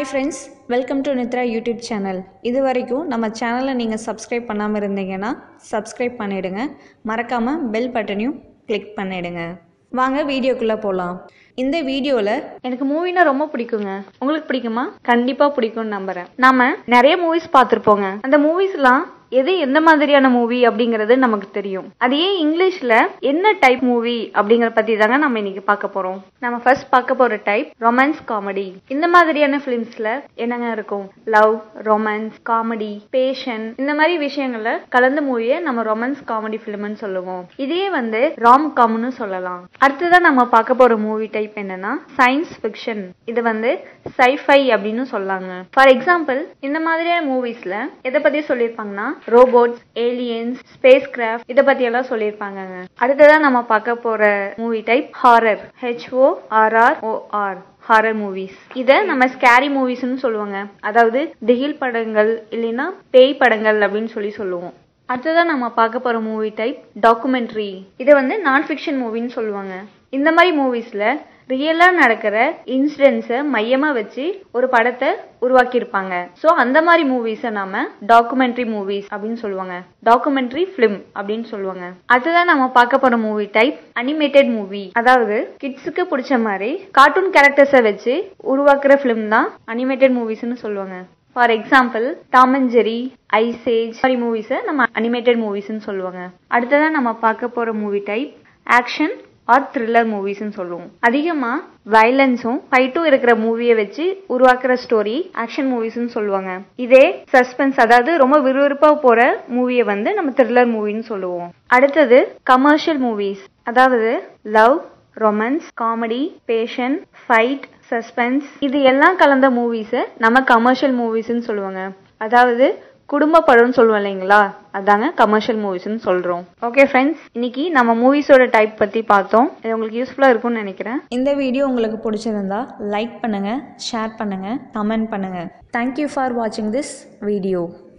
hi friends welcome to Nithra YouTube channel இது வரைக்கும் நம்ம சேனலை நீங்கள் சப்ஸ்கிரைப் பண்ணாமல் இருந்தீங்கன்னா சப்ஸ்கிரைப் பண்ணிவிடுங்க மறக்காமல் பெல் பட்டனையும் கிளிக் பண்ணிவிடுங்க வாங்க வீடியோக்குள்ளே போகலாம் இந்த வீடியோவில் எனக்கு மூவினா ரொம்ப பிடிக்குங்க உங்களுக்கு பிடிக்குமா கண்டிப்பா பிடிக்கும்னு நம்புறேன் நாம நிறைய மூவிஸ் பார்த்துருப்போங்க அந்த மூவிஸ்லாம் எது எந்த மாதிரியான மூவி அப்படிங்கறது நமக்கு தெரியும் அது ஏன் இங்கிலீஷ்ல என்ன டைப் மூவி அப்படிங்கறத பத்தி தாங்க நம்ம இன்னைக்கு பார்க்க போறோம் நம்ம ஃபர்ஸ்ட் பார்க்க போற டைப் ரொமான்ஸ் காமெடி இந்த மாதிரியான பிலிம்ஸ்ல என்னங்க இருக்கும் லவ் ரொமான்ஸ் காமெடி பேஷன் இந்த மாதிரி விஷயங்கள்ல கலந்த மூவியை நம்ம ரொமான்ஸ் காமெடி பிலிம்னு சொல்லுவோம் இதே வந்து ராம் காம்னு சொல்லலாம் அடுத்ததான் நம்ம பார்க்க போற மூவி டைப் என்னன்னா சயின்ஸ் ஃபிக்ஷன் இது வந்து சைஃபை அப்படின்னு சொல்லாங்க ஃபார் எக்ஸாம்பிள் இந்த மாதிரியான மூவிஸ்ல எதை பத்தி சொல்லியிருப்பாங்கன்னா ரோபோட்ஸ் ஏலியன்ஸ் ஸ்பேஸ் கிராஃப்ட் இதை பத்தி எல்லாம் சொல்லியிருப்பாங்கங்க அடுத்ததா நம்ம பார்க்க போற movie type horror H O R R O R horror movies இத நம்ம ஸ்கேரி மூவிஸ்னு சொல்லுவாங்க அதாவது திகில் படங்கள் இல்லைன்னா பேய் படங்கள் அப்படின்னு சொல்லி சொல்லுவோம் அடுத்ததான் நம்ம பார்க்க போற மூவி டைப் டாக்குமெண்ட்ரி இது வந்து நான் ஃபிக்ஷன் மூவின்னு சொல்லுவாங்க இந்த மாதிரி மூவிஸ்ல ரியலா நடக்கிற இன்சிடென்ட்ஸை மையமா வச்சு ஒரு படத்தை உருவாக்கியிருப்பாங்க ஸோ அந்த மாதிரி மூவிஸை நாம டாக்குமெண்ட்ரி மூவிஸ் அப்படின்னு சொல்லுவாங்க டாக்குமெண்ட்ரி ஃபிலிம் அப்படின்னு சொல்லுவாங்க அடுத்ததான் நம்ம பார்க்க போற மூவி டைப் அனிமேட்டட் மூவி அதாவது கிட்ஸுக்கு பிடிச்ச மாதிரி கார்ட்டூன் கேரக்டர்ஸை வச்சு உருவாக்குற ஃபிலிம் தான் அனிமேட்டட் மூவிஸ்னு சொல்லுவாங்க for example Tom and Jerry Ice Age மாதிரி மூவிஸை நம்ம அனிமேட்டட் மூவிஸ்னு சொல்லுவாங்க அடுத்ததான் நம்ம பார்க்க போற movie type action or thriller மூவிஸ்னு சொல்லுவோம் அதிகமா வயலன்ஸும் ஃபைட்டும் இருக்கிற மூவியை வச்சு உருவாக்குற ஸ்டோரி ஆக்ஷன் மூவிஸ்னு சொல்லுவாங்க இதே சஸ்பென்ஸ் அதாவது ரொம்ப விறுவிறுப்பா போற மூவியை வந்து நம்ம த்ரில்லர் மூவின்னு சொல்லுவோம் அடுத்தது கமர்ஷியல் மூவிஸ் அதாவது love romance comedy passion fight suspense இது எல்லாம் கலந்த மூவிஸை நம்ம கமர்ஷியல் மூவிஸ்ன்னு சொல்லுவாங்க அதாவது குடும்ப படம்னு சொல்லுவோம் இல்லைங்களா அதாங்க கமர்ஷியல் மூவிஸ்னு சொல்றோம் ஓகே ஃப்ரெண்ட்ஸ் இன்னைக்கு நம்ம மூவிஸோட டைப் பத்தி பார்த்தோம் இது உங்களுக்கு யூஸ்ஃபுல்லா இருக்கும்னு நினைக்கிறேன் இந்த வீடியோ உங்களுக்கு பிடிச்சிருந்தா லைக் பண்ணுங்கள் ஷேர் பண்ணுங்கள் கமெண்ட் பண்ணுங்கள் தேங்க்யூ ஃபார் வாட்சிங் திஸ் வீடியோ